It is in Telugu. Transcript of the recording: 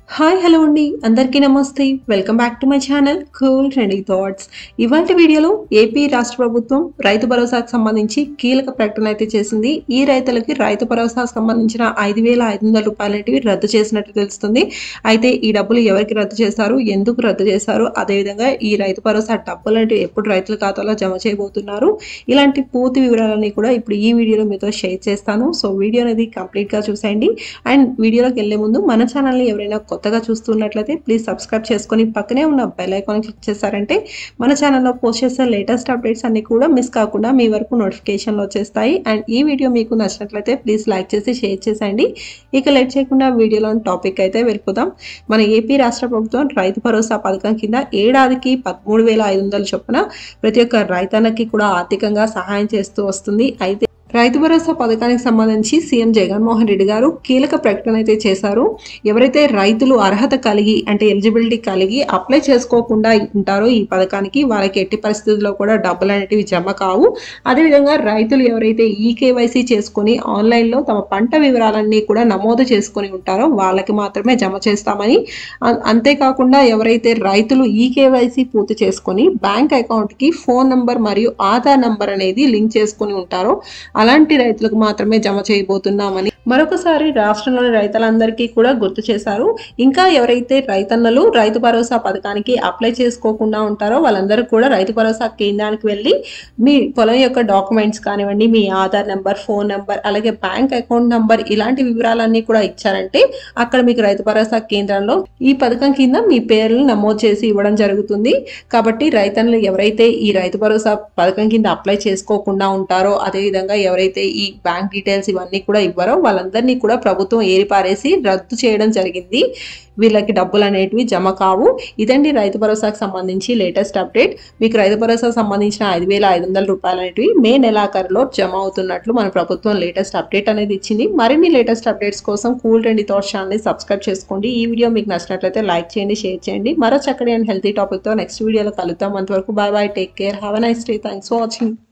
హాయ్ హలో అండి అందరికీ నమస్తే welcome back to my channel cool trending thoughts ఇవాళ వీడియోలో ఏపీ రాష్ట్ర ప్రభుత్వం రైతు భరోసాకు సంబంధించి కీలక ప్రకటన అయితే చేసింది ఈ రైతులకి రైతు భరోసాకు సంబంధించిన ఐదు వేల ఐదు వందల రూపాయలనేటివి రద్దు చేసినట్టు తెలుస్తుంది అయితే ఈ డబ్బులు ఎవరికి రద్దు చేశారు ఎందుకు రద్దు చేశారు అదేవిధంగా ఈ రైతు భరోసా డబ్బులు అంటే ఎప్పుడు రైతుల ఖాతాలో జమ చేయబోతున్నారు ఇలాంటి పూర్తి వివరాలన్నీ కూడా ఇప్పుడు ఈ వీడియోలో మీతో షేర్ చేస్తాను సో వీడియో అనేది కంప్లీట్గా చూసేయండి అండ్ వీడియోలోకి వెళ్ళే ముందు మన ఛానల్ని ఎవరైనా కొత్తగా చూస్తున్నట్లయితే ప్లీజ్ సబ్స్క్రైబ్ చేసుకొని పక్కనే ఉన్న బెల్ ఐకాన్ క్లిక్ చేశారంటే మన ఛానల్లో పోస్ట్ చేసే లేటెస్ట్ అప్డేట్స్ అన్ని కూడా మిస్ కాకుండా మీ వరకు నోటిఫికేషన్లు వచ్చేస్తాయి అండ్ ఈ వీడియో మీకు నచ్చినట్లయితే ప్లీజ్ లైక్ చేసి షేర్ చేసేయండి ఇక లేట్ చేయకుండా వీడియోలోని టాపిక్ అయితే వెళ్ళిపోదాం మన ఏపీ రాష్ట్ర ప్రభుత్వం రైతు భరోసా పథకం కింద ఏడాదికి పదమూడు వేల ఐదు వందల చొప్పున ప్రతి ఒక్క రైతన్నకి కూడా ఆర్థికంగా సహాయం చేస్తూ వస్తుంది అయితే రైతు భరోసా పథకానికి సంబంధించి సీఎం జగన్మోహన్ రెడ్డి గారు కీలక ప్రకటన అయితే చేశారు ఎవరైతే రైతులు అర్హత కలిగి అంటే ఎలిజిబిలిటీ కలిగి అప్లై చేసుకోకుండా ఉంటారో ఈ పథకానికి వాళ్ళకి ఎట్టి పరిస్థితుల్లో కూడా డబ్బులు అనేటివి జమ కావు అదేవిధంగా రైతులు ఎవరైతే ఈ కేవైసీ చేసుకొని ఆన్లైన్లో తమ పంట వివరాలన్నీ కూడా నమోదు చేసుకొని ఉంటారో వాళ్ళకి మాత్రమే జమ చేస్తామని అ- అంతేకాకుండా ఎవరైతే రైతులు ఈ కేవైసీ పూర్తి చేసుకొని బ్యాంక్ అకౌంట్కి ఫోన్ నంబర్ మరియు ఆధార్ నంబర్ అనేది లింక్ చేసుకొని ఉంటారో అలాంటి రైతులకు మాత్రమే జమ చేయబోతున్నామని మరొకసారి రాష్ట్రంలోని రైతులందరికీ కూడా గుర్తు చేశారు ఇంకా ఎవరైతే రైతన్నలు రైతు భరోసా పథకానికి అప్లై చేసుకోకుండా ఉంటారో వాళ్ళందరూ కూడా రైతు భరోసా కేంద్రానికి వెళ్ళి మీ పొలం యొక్క డాక్యుమెంట్స్ కానివ్వండి మీ ఆధార్ నెంబర్ ఫోన్ నెంబర్ అలాగే బ్యాంక్ అకౌంట్ నెంబర్ ఇలాంటి వివరాలన్నీ కూడా ఇచ్చారంటే అక్కడ మీకు రైతు భరోసా కేంద్రంలో ఈ పథకం కింద మీ పేర్లు నమోదు చేసి ఇవ్వడం జరుగుతుంది కాబట్టి రైతన్నులు ఎవరైతే ఈ రైతు భరోసా పథకం కింద అప్లై చేసుకోకుండా ఉంటారో అదేవిధంగా ఎవరైతే ఈ బ్యాంక్ డీటెయిల్స్ ఇవన్నీ కూడా ఇవ్వరో వాళ్ళందరినీ కూడా ప్రభుత్వం ఏరిపారేసి రద్దు చేయడం జరిగింది వీళ్ళకి డబ్బులు అనేటివి జమ కావు ఇదండి రైతు భరోసాకు సంబంధించి లేటెస్ట్ అప్డేట్ మీకు రైతు భరోసాకు సంబంధించిన ఐదు వేల ఐదు వందల రూపాయలు అనేటివి మే నెలాఖరులో జమ అవుతున్నట్లు మన ప్రభుత్వం లేటెస్ట్ అప్డేట్ అనేది ఇచ్చింది మరిన్ని లేటెస్ట్ అప్డేట్స్ కోసం కూల్ ట్రెండ్ థాట్స్ ఛానల్ని సబ్స్క్రైబ్ చేసుకోండి ఈ వీడియో మీకు నచ్చినట్లయితే లైక్ చేయండి షేర్ చేయండి మరో చక్కటి అండ్ హెల్తీ టాపిక్తో నెక్స్ట్ వీడియోలో కలుద్దాం అంతవరకు bye bye take care have nice day thanks for watching